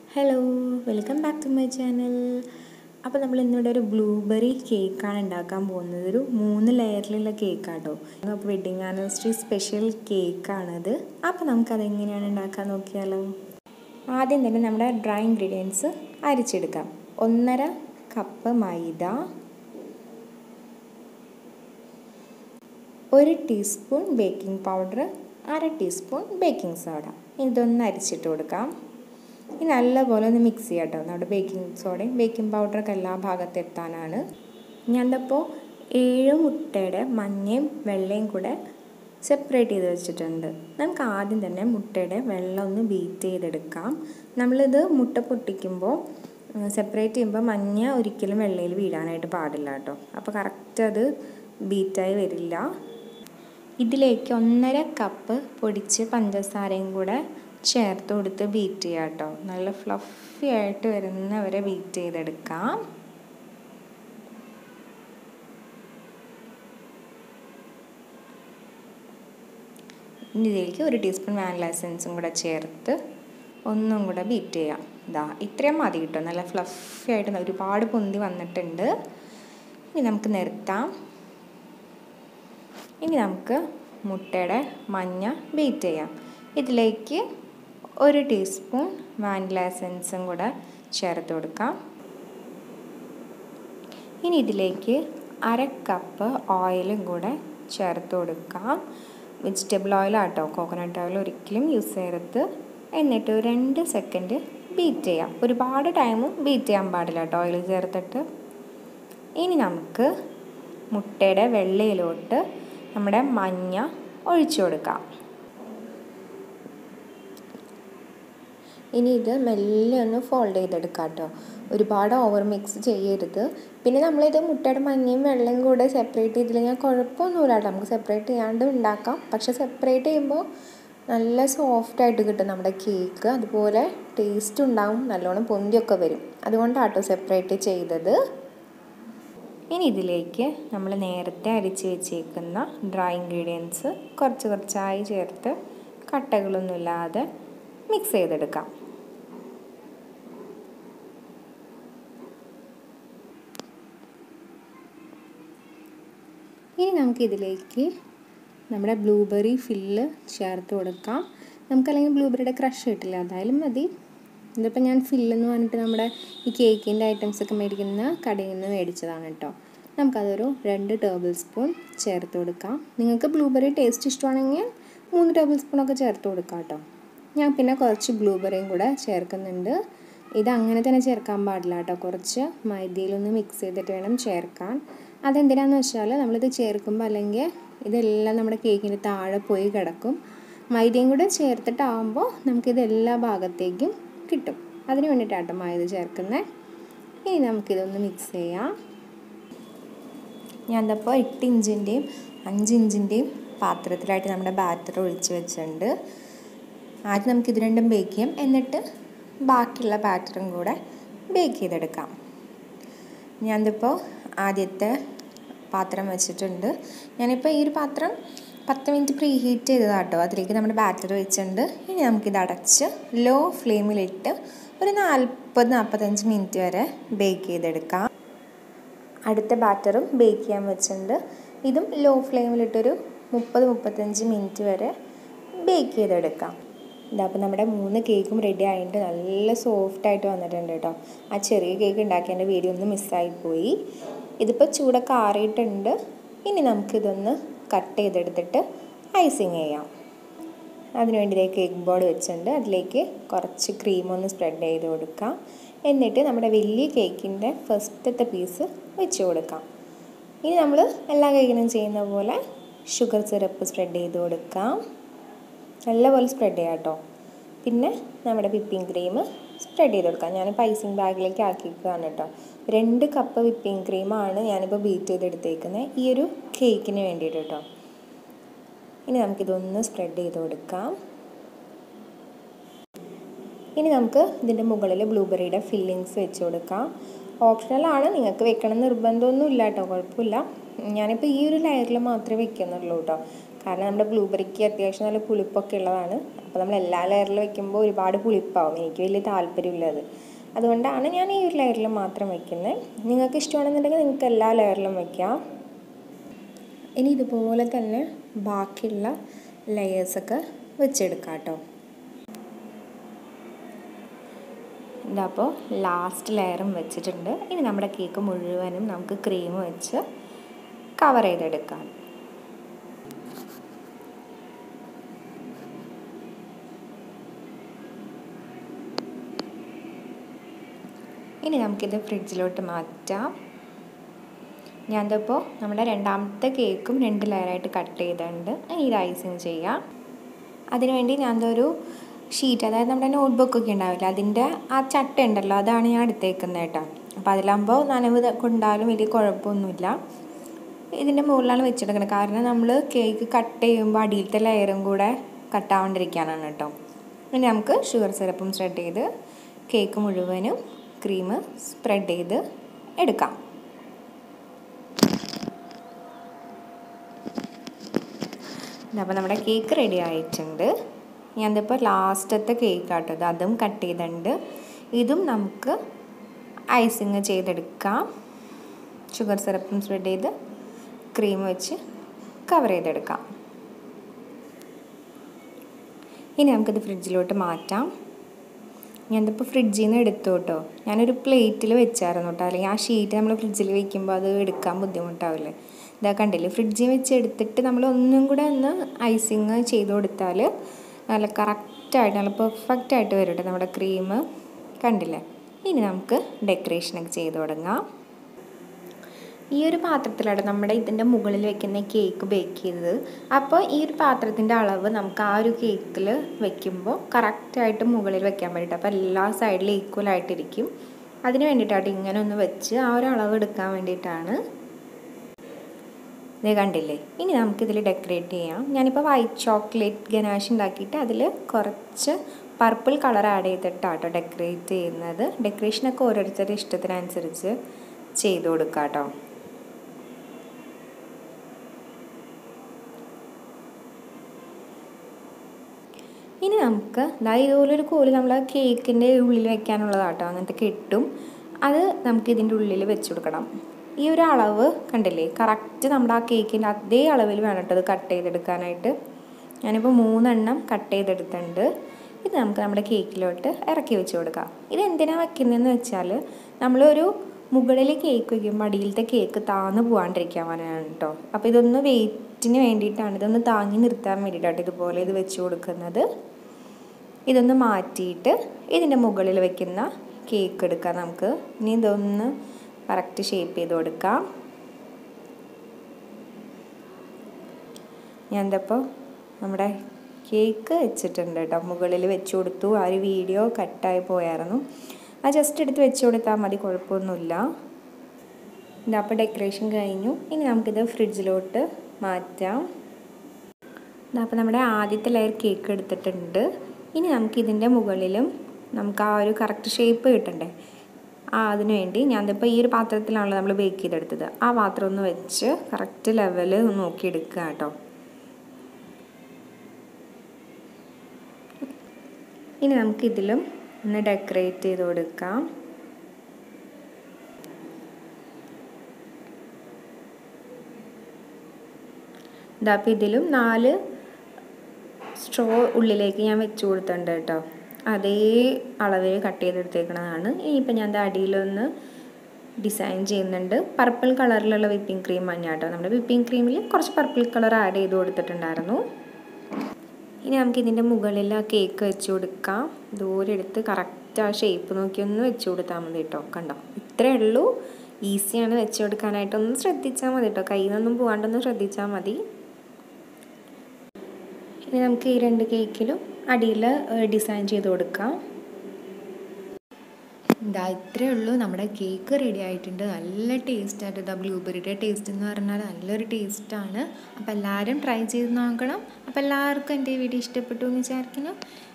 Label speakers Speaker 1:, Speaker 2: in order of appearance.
Speaker 1: hello welcome back to my channel അപ്പോൾ നമ്മൾ ഇന്നിവിടെ ഒരു ബ്ലൂബെറി കേക്കാണ് ഉണ്ടാക്കാൻ പോകുന്നത് ഒരു മൂന്ന് ലെയറിലുള്ള കേക്കാട്ടോ അപ്പോൾ വെഡിങ് ആനിവേഴ്സറി സ്പെഷ്യൽ കേക്കാണത് അപ്പോൾ നമുക്കത് എങ്ങനെയാണ് ഉണ്ടാക്കാൻ നോക്കിയാലോ ആദ്യം തന്നെ നമ്മുടെ ഡ്രൈ ഇൻഗ്രീഡിയൻസ് അരിച്ചെടുക്കാം ഒന്നര കപ്പ് മൈദ ഒരു ടീസ്പൂൺ ബേക്കിംഗ് പൗഡർ അര ടീസ്പൂൺ ബേക്കിംഗ് സോഡ ഇതൊന്ന് അരിച്ചിട്ട് കൊടുക്കാം ഇനി നല്ലപോലെ ഒന്ന് മിക്സ് ചെയ്യാം കേട്ടോ നമ്മുടെ ബേക്കിംഗ് സോഡയും ബേക്കിംഗ് പൗഡറൊക്കെ എല്ലാ ഭാഗത്ത് എത്താനാണ് ഞാനിപ്പോൾ ഏഴ് മുട്ടയുടെ മഞ്ഞയും വെള്ളയും കൂടെ സെപ്പറേറ്റ് ചെയ്ത് വെച്ചിട്ടുണ്ട് നമുക്ക് ആദ്യം തന്നെ മുട്ടയുടെ വെള്ളം ഒന്ന് ബീറ്റ് ചെയ്തെടുക്കാം നമ്മളിത് മുട്ട പൊട്ടിക്കുമ്പോൾ സെപ്പറേറ്റ് ചെയ്യുമ്പോൾ മഞ്ഞ ഒരിക്കലും വെള്ളയിൽ വീഴാനായിട്ട് പാടില്ല കേട്ടോ അപ്പോൾ കറക്റ്റ് അത് ബീറ്റായി വരില്ല ഇതിലേക്ക് ഒന്നര കപ്പ് പൊടിച്ച് പഞ്ചസാരയും കൂടെ ചേർത്ത് കൊടുത്ത് ബീറ്റ് ചെയ്യാം കേട്ടോ നല്ല ഫ്ലഫി ആയിട്ട് വരുന്നവരെ ബീറ്റ് ചെയ്തെടുക്കാം ഇനി ഇതിലേക്ക് ഒരു ടീസ്പൂൺ വാനില എസൻസും കൂടെ ചേർത്ത് ഒന്നും കൂടെ ബീറ്റ് ചെയ്യാം ഇതാ ഇത്രയും മതി കിട്ടും നല്ല ഫ്ലഫി ആയിട്ട് ഒരുപാട് പൊന്തി വന്നിട്ടുണ്ട് ഇനി നമുക്ക് നിർത്താം ഇനി നമുക്ക് മുട്ടയുടെ മഞ്ഞ ബീറ്റ് ചെയ്യാം ഇതിലേക്ക് ഒരു ടീസ്പൂൺ വാനില എസൻസും കൂടെ ചേർത്ത് കൊടുക്കാം ഇനി ഇതിലേക്ക് അര കപ്പ് ഓയിലും കൂടെ ചേർത്ത് കൊടുക്കാം വെജിറ്റബിൾ ഓയിലാട്ടോ കോക്കനട്ട് ഓയിൽ ഒരിക്കലും യൂസ് ചെയ്യരുത് എന്നിട്ട് രണ്ട് സെക്കൻഡ് ബീറ്റ് ചെയ്യാം ഒരുപാട് ടൈമും ബീറ്റ് ചെയ്യാൻ പാടില്ല കേട്ടോ ഓയിൽ ചേർത്തിട്ട് ഇനി നമുക്ക് മുട്ടയുടെ വെള്ളയിലോട്ട് നമ്മുടെ മഞ്ഞ ഒഴിച്ചു കൊടുക്കാം ഇനി ഇത് മെല്ലെ ഒന്ന് ഫോൾഡ് ചെയ്തെടുക്കാം കേട്ടോ ഒരുപാട് ഓവർ മിക്സ് ചെയ്യരുത് പിന്നെ നമ്മളിത് മുട്ടയുടെ മഞ്ഞയും വെള്ളയും കൂടെ സെപ്പറേറ്റ് ചെയ്തില്ലെങ്കിൽ കുഴപ്പമൊന്നുമില്ല കേട്ടോ നമുക്ക് സെപ്പറേറ്റ് ചെയ്യാണ്ട് ഉണ്ടാക്കാം പക്ഷെ സെപ്പറേറ്റ് ചെയ്യുമ്പോൾ നല്ല സോഫ്റ്റ് ആയിട്ട് കിട്ടും നമ്മുടെ കേക്ക് അതുപോലെ ടേസ്റ്റ് ഉണ്ടാവും നല്ലോണം പൊന്തിയൊക്കെ വരും അതുകൊണ്ടാട്ടോ സെപ്പറേറ്റ് ചെയ്തത് ഇനി ഇതിലേക്ക് നമ്മൾ നേരത്തെ അരിച്ച് വെച്ചേക്കുന്ന ഡ്രൈ ഇൻഗ്രീഡിയൻസ് കുറച്ച് കുറച്ചായി ചേർത്ത് കട്ടകളൊന്നുമില്ലാതെ മിക്സ് ചെയ്തെടുക്കാം ഇനി നമുക്കിതിലേക്ക് നമ്മുടെ ബ്ലൂബെറി ഫില്ല് ചേർത്ത് കൊടുക്കാം നമുക്കല്ലെങ്കിൽ ബ്ലൂബെറിയുടെ ക്രഷ് കിട്ടില്ല അതായാലും മതി ഇതിപ്പോൾ ഞാൻ ഫില്ലെന്ന് പറഞ്ഞിട്ട് നമ്മുടെ ഈ കേക്കിൻ്റെ ഐറ്റംസൊക്കെ മേടിക്കുന്ന കടയിൽ നിന്ന് മേടിച്ചതാണ് കേട്ടോ നമുക്കതൊരു രണ്ട് ടേബിൾ സ്പൂൺ ചേർത്ത് കൊടുക്കാം നിങ്ങൾക്ക് ബ്ലൂബെറി ടേസ്റ്റ് ഇഷ്ടമാണെങ്കിൽ മൂന്ന് ടേബിൾ സ്പൂണൊക്കെ ചേർത്ത് കൊടുക്കാം കേട്ടോ ഞാൻ പിന്നെ കുറച്ച് ബ്ലൂബെറിയും കൂടെ ചേർക്കുന്നുണ്ട് ഇത് അങ്ങനെ തന്നെ ചേർക്കാൻ പാടില്ല കേട്ടോ കുറച്ച് മൈദയിലൊന്ന് മിക്സ് ചെയ്തിട്ട് വേണം ചേർക്കാൻ അതെന്തിനാന്ന് വെച്ചാൽ നമ്മളിത് ചേർക്കുമ്പോൾ അല്ലെങ്കിൽ ഇതെല്ലാം നമ്മുടെ കേക്കിൻ്റെ താഴെ പോയി കിടക്കും മൈദയും കൂടെ ചേർത്തിട്ടാകുമ്പോൾ നമുക്കിത് എല്ലാ ഭാഗത്തേക്കും കിട്ടും അതിന് വേണ്ടിയിട്ടാട്ടോ മൈദ ചേർക്കുന്നത് ഇനി നമുക്കിതൊന്ന് മിക്സ് ചെയ്യാം ഞാനിപ്പോൾ എട്ട് ഇഞ്ചിൻ്റെയും അഞ്ച് ഇഞ്ചിൻ്റെയും പാത്രത്തിലായിട്ട് നമ്മുടെ ബാറ്റർ ഒഴിച്ച് വെച്ചിട്ടുണ്ട് ആദ്യം നമുക്ക് ഇത് രണ്ടും ബേക്ക് ചെയ്യാം എന്നിട്ട് ബാക്കിയുള്ള ബാറ്ററും കൂടെ ബേക്ക് ചെയ്തെടുക്കാം ഞാനിതിപ്പോൾ ആദ്യത്തെ പാത്രം വെച്ചിട്ടുണ്ട് ഞാനിപ്പോൾ ഈ ഒരു പാത്രം പത്ത് മിനിറ്റ് പ്രീ ഹീറ്റ് ചെയ്തതാട്ടോ അതിലേക്ക് നമ്മുടെ ബാറ്റർ വെച്ചിട്ടുണ്ട് ഇനി നമുക്കിത് അടച്ച് ലോ ഫ്ലെയിമിലിട്ട് ഒരു നാൽപ്പത് നാൽപ്പത്തഞ്ച് മിനിറ്റ് വരെ ബേക്ക് ചെയ്തെടുക്കാം അടുത്ത ബാറ്ററും ബേക്ക് ചെയ്യാൻ വെച്ചിട്ടുണ്ട് ഇതും ലോ ഫ്ലെയിമിലിട്ടൊരു മുപ്പത് മുപ്പത്തഞ്ച് മിനിറ്റ് വരെ ബേക്ക് ചെയ്തെടുക്കാം ഇതാ അപ്പോൾ നമ്മുടെ മൂന്ന് കേക്കും റെഡി ആയിട്ട് നല്ല സോഫ്റ്റ് ആയിട്ട് വന്നിട്ടുണ്ട് കേട്ടോ ആ ചെറിയ കേക്ക് ഉണ്ടാക്കിയതിൻ്റെ വീഡിയോ ഒന്ന് മിസ്സായിപ്പോയി ഇതിപ്പോൾ ചൂടൊക്കെ ആറിയിട്ടുണ്ട് ഇനി നമുക്കിതൊന്ന് കട്ട് ചെയ്തെടുത്തിട്ട് ഐസിങ് ചെയ്യാം അതിനുവേണ്ടി കേക്ക് ബോർഡ് വെച്ചിട്ടുണ്ട് അതിലേക്ക് കുറച്ച് ക്രീം ഒന്ന് സ്പ്രെഡ് ചെയ്ത് കൊടുക്കാം എന്നിട്ട് നമ്മുടെ വലിയ കേക്കിൻ്റെ ഫസ്റ്റത്തെ പീസ് വെച്ച് കൊടുക്കാം ഇനി നമ്മൾ എല്ലാ കേക്കിനും ചെയ്യുന്ന പോലെ ഷുഗർ സിറപ്പ് സ്പ്രെഡ് ചെയ്ത് കൊടുക്കാം നല്ലപോലെ സ്പ്രെഡ് ചെയ്യാം കേട്ടോ പിന്നെ നമ്മുടെ വിപ്പിംഗ് ക്രീം സ്പ്രെഡ് ചെയ്ത് കൊടുക്കാം ഞാനിപ്പോൾ ഐസിങ് ബാഗിലേക്ക് ആക്കിയിരിക്കുകയാണ് കേട്ടോ രണ്ട് കപ്പ് വിപ്പിംഗ് ക്രീമാണ് ഞാനിപ്പോൾ ബീറ്റ് ചെയ്തെടുത്തേക്കുന്നത് ഈ ഒരു കേക്കിന് വേണ്ടിയിട്ട് കേട്ടോ ഇനി നമുക്കിതൊന്ന് സ്പ്രെഡ് ചെയ്ത് കൊടുക്കാം ഇനി നമുക്ക് ഇതിൻ്റെ മുകളിൽ ബ്ലൂബെറിയുടെ ഫില്ലിങ്സ് വെച്ച് കൊടുക്കാം ഓപ്ഷണലാണ് നിങ്ങൾക്ക് വെക്കണം നിർബന്ധമൊന്നും ഇല്ല കേട്ടോ കുഴപ്പമില്ല ഞാനിപ്പോൾ ഈ ഒരു ലെയറിൽ മാത്രമേ വെക്കുന്നുള്ളൂ കേട്ടോ കാരണം നമ്മുടെ ബ്ലൂബെറിക്ക് അത്യാവശ്യം നല്ല പുളിപ്പൊക്കെ ഉള്ളതാണ് അപ്പോൾ നമ്മൾ എല്ലാ ലെയറിലും വെക്കുമ്പോൾ ഒരുപാട് പുളിപ്പാവും എനിക്ക് വലിയ താല്പര്യമില്ല അത് അതുകൊണ്ടാണ് ഞാൻ ഈ ഒരു ലെയറിൽ മാത്രം വെക്കുന്നത് നിങ്ങൾക്ക് ഇഷ്ടമാണെന്നുണ്ടെങ്കിൽ നിങ്ങൾക്ക് എല്ലാ ലെയറിലും വെക്കാം ഇനി ഇതുപോലെ തന്നെ ബാക്കിയുള്ള ലെയേഴ്സൊക്കെ വെച്ചെടുക്കാം കേട്ടോ ഇതാ അപ്പോൾ ലാസ്റ്റ് ലെയറും വെച്ചിട്ടുണ്ട് ഇനി നമ്മുടെ കേക്ക് മുഴുവനും നമുക്ക് ക്രീം വെച്ച് കവർ ചെയ്തെടുക്കാം ഇനി നമുക്കിത് ഫ്രിഡ്ജിലോട്ട് മാറ്റാം ഞാനിതിപ്പോൾ നമ്മുടെ രണ്ടാമത്തെ കേക്കും രണ്ട് ലെയറായിട്ട് കട്ട് ചെയ്തിട്ടുണ്ട് ഇനി ഇത് ഐസിങ് ചെയ്യാം അതിനുവേണ്ടി ഞാനതൊരു ഷീറ്റ് അതായത് നമ്മുടെ നോട്ട്ബുക്കൊക്കെ ഉണ്ടാവില്ല അതിൻ്റെ ആ ചട്ട ഉണ്ടല്ലോ അതാണ് ഞാൻ എടുത്തേക്കുന്നത് കേട്ടോ അപ്പോൾ അതിലാകുമ്പോൾ നനവ് കൊണ്ടാലും വലിയ കുഴപ്പമൊന്നുമില്ല ഇതിൻ്റെ മുകളിലാണ് വെച്ചെടുക്കുന്നത് കാരണം നമ്മൾ കേക്ക് കട്ട് ചെയ്യുമ്പോൾ അടിയിലത്തെ ലെയറും കൂടെ കട്ടാവാണ്ടിരിക്കാനാണ് കേട്ടോ ഇനി നമുക്ക് ഷുഗർ സിറപ്പും സ്പ്രെഡ് ചെയ്ത് കേക്ക് മുഴുവനും ക്രീം സ്പ്രെഡ് ചെയ്ത് എടുക്കാം അപ്പോൾ നമ്മുടെ കേക്ക് റെഡി ആയിട്ടുണ്ട് ഞാനിതിപ്പോൾ ലാസ്റ്റത്തെ കേക്ക് ആട്ടത് അതും കട്ട് ചെയ്തിട്ടുണ്ട് ഇതും നമുക്ക് ഐസിങ് ചെയ്തെടുക്കാം ഷുഗർ സിറപ്പും സ്പ്രെഡ് ചെയ്ത് ക്രീം വെച്ച് കവർ ചെയ്തെടുക്കാം ഇനി നമുക്കിത് ഫ്രിഡ്ജിലോട്ട് മാറ്റാം ഞാനിതിപ്പോൾ ഫ്രിഡ്ജിൽ നിന്ന് എടുത്തു കേട്ടോ ഞാനൊരു പ്ലേറ്റിൽ വെച്ചായിരുന്നു കേട്ടോ അല്ലെങ്കിൽ ആ ഷീറ്റ് നമ്മൾ ഫ്രിഡ്ജിൽ വെക്കുമ്പോൾ അത് എടുക്കാൻ ബുദ്ധിമുട്ടാവില്ലേ ഇതാ കണ്ടില്ലേ ഫ്രിഡ്ജിൽ വെച്ച് എടുത്തിട്ട് നമ്മൾ ഒന്നും കൂടെ ഒന്ന് ഐസിങ് ചെയ്ത് കൊടുത്താൽ നല്ല കറക്റ്റായിട്ട് നല്ല പെർഫെക്റ്റ് ആയിട്ട് വരും കേട്ടോ നമ്മുടെ ക്രീം കണ്ടില്ലേ ഇനി നമുക്ക് ഡെക്കറേഷനൊക്കെ ചെയ്ത് തുടങ്ങാം ഈ ഒരു പാത്രത്തിലാണ് നമ്മുടെ ഇതിൻ്റെ മുകളിൽ വെക്കുന്ന കേക്ക് ബേക്ക് ചെയ്തത് അപ്പോൾ ഈ ഒരു പാത്രത്തിൻ്റെ അളവ് നമുക്ക് ആ ഒരു കേക്കിൽ വെക്കുമ്പോൾ കറക്റ്റായിട്ട് മുകളിൽ വെക്കാൻ പറ്റും അപ്പോൾ എല്ലാ സൈഡിലും ഈക്വൽ ആയിട്ടിരിക്കും അതിന് വേണ്ടിയിട്ടാണ് ഇങ്ങനെ ഒന്ന് വെച്ച് ആ ഒരു അളവ് എടുക്കാൻ വേണ്ടിയിട്ടാണ് ഇത് കണ്ടില്ലേ ഇനി നമുക്കിതിൽ ഡെക്കറേറ്റ് ചെയ്യാം ഞാനിപ്പോൾ വൈറ്റ് ചോക്ലേറ്റ് ഗനാഷ് ഉണ്ടാക്കിയിട്ട് അതിൽ കുറച്ച് പർപ്പിൾ കളർ ആഡ് ചെയ്തിട്ടാട്ടോ ഡെക്കറേറ്റ് ചെയ്യുന്നത് ഡെക്കറേഷനൊക്കെ ഓരോരുത്തരുടെ ഇഷ്ടത്തിനനുസരിച്ച് ചെയ്ത് കൊടുക്കാം കേട്ടോ ഇനി നമുക്ക് അതായത് ഇതുപോലൊരു കോല് നമ്മൾ കേക്കിൻ്റെ ഉള്ളിൽ വെക്കാനുള്ളതാട്ടോ അങ്ങനത്തെ കെട്ടും അത് നമുക്ക് ഇതിൻ്റെ ഉള്ളിൽ വെച്ച് കൊടുക്കണം ഈ ഒരു അളവ് കണ്ടില്ലേ കറക്റ്റ് നമ്മുടെ ആ കേക്കിൻ്റെ അതേ അളവിൽ വേണം കേട്ടോ അത് കട്ട് ചെയ്തെടുക്കാനായിട്ട് ഞാനിപ്പോൾ മൂന്നെണ്ണം കട്ട് ചെയ്തെടുത്തിട്ടുണ്ട് ഇത് നമുക്ക് നമ്മുടെ കേക്കിലോട്ട് ഇറക്കി വെച്ച് കൊടുക്കാം ഇത് എന്തിനാണ് വെക്കുന്നതെന്ന് വെച്ചാൽ നമ്മളൊരു മുകളിൽ കേക്ക് വയ്ക്കുമ്പോൾ അടിയിലത്തെ കേക്ക് താന്ന് പോകാണ്ടിരിക്കാൻ വേണ്ടിയാണ് കേട്ടോ അപ്പോൾ ഇതൊന്ന് വെയിറ്റിന് വേണ്ടിയിട്ടാണ് ഇതൊന്ന് താങ്ങി നിർത്താൻ വേണ്ടിയിട്ടാണ് ഇതുപോലെ ഇത് വെച്ച് കൊടുക്കുന്നത് ഇതൊന്ന് മാറ്റിയിട്ട് ഇതിൻ്റെ മുകളിൽ വെക്കുന്ന കേക്ക് എടുക്കാം നമുക്ക് ഇനി ഇതൊന്ന് കറക്റ്റ് ഷേപ്പ് ചെയ്ത് കൊടുക്കാം ഞാൻ എന്തപ്പോൾ നമ്മുടെ കേക്ക് വെച്ചിട്ടുണ്ട് കേട്ടോ മുകളിൽ വെച്ച് കൊടുത്തു ആ ഒരു വീഡിയോ കട്ടായി പോയായിരുന്നു ആ ജസ്റ്റ് എടുത്ത് വെച്ച് കൊടുത്താൽ മതി കുഴപ്പമൊന്നുമില്ല ഇതാ അപ്പോൾ ഡെക്കറേഷൻ കഴിഞ്ഞു ഇനി നമുക്കിത് ഫ്രിഡ്ജിലോട്ട് മാറ്റാം ഇതാ അപ്പോൾ നമ്മുടെ ആദ്യത്തെ ലെയർ കേക്ക് എടുത്തിട്ടുണ്ട് ഇനി നമുക്കിതിൻ്റെ മുകളിലും നമുക്ക് ആ ഒരു കറക്റ്റ് ഷേപ്പ് കിട്ടണ്ടേ ആ അതിനു വേണ്ടി ഞാനിപ്പോൾ ഈ ഒരു പാത്രത്തിലാണല്ലോ നമ്മൾ ബേക്ക് ചെയ്തെടുത്തത് ആ പാത്രം ഒന്ന് വെച്ച് കറക്റ്റ് ലെവൽ നോക്കിയെടുക്കുക കേട്ടോ ഇനി നമുക്കിതിലും ഒന്ന് ഡെക്കറേറ്റ് ചെയ്ത് കൊടുക്കാം ഇതാ അപ്പോൾ ഇതിലും നാല് സ്ട്രോ ഉള്ളിലേക്ക് ഞാൻ വെച്ച് കൊടുത്തിട്ടുണ്ട് കേട്ടോ അതേ അളവിൽ കട്ട് ചെയ്തെടുത്തേക്കണതാണ് ഇനിയിപ്പോൾ ഞാൻ അടിയിലൊന്ന് ഡിസൈൻ ചെയ്യുന്നുണ്ട് പർപ്പിൾ കളറിലുള്ള വിപ്പിംഗ് ക്രീം മഞ്ഞ കേട്ടോ നമ്മുടെ വിപ്പിംഗ് ക്രീമിൽ കുറച്ച് പർപ്പിൾ കളർ ആഡ് ചെയ്ത് കൊടുത്തിട്ടുണ്ടായിരുന്നു ഇനി നമുക്ക് ഇതിൻ്റെ മുകളിൽ ആ കേക്ക് വെച്ച് കൊടുക്കാം ദൂരെ എടുത്ത് കറക്റ്റ് ആ ഷേപ്പ് നോക്കി ഒന്ന് വെച്ച് കൊടുത്താൽ മതി കേട്ടോ കണ്ടോ ഇത്രയേ ഉള്ളൂ ഈസിയാണ് വെച്ച് കൊടുക്കാനായിട്ട് ഒന്ന് ശ്രദ്ധിച്ചാൽ മതി കേട്ടോ കയ്യിൽ നിന്നൊന്നും പോകാണ്ടൊന്ന് ശ്രദ്ധിച്ചാൽ മതി ഇനി നമുക്ക് ഈ രണ്ട് കേക്കിലും അടിയിൽ ഡിസൈൻ ചെയ്ത് കൊടുക്കാം ഇതാ ഇത്രയേ ഉള്ളൂ നമ്മുടെ കേക്ക് റെഡി ആയിട്ടുണ്ട് നല്ല ടേസ്റ്റ് ആയിട്ട് ഇതാ ബ്ലൂബെറിയുടെ ടേസ്റ്റ് എന്ന് പറഞ്ഞാൽ നല്ലൊരു ടേസ്റ്റാണ് അപ്പോൾ എല്ലാവരും ട്രൈ ചെയ്ത് നോക്കണം അപ്പോൾ എല്ലാവർക്കും എൻ്റെ വീഡിയോ ഇഷ്ടപ്പെട്ടു എന്ന് വിചാരിക്കുന്നു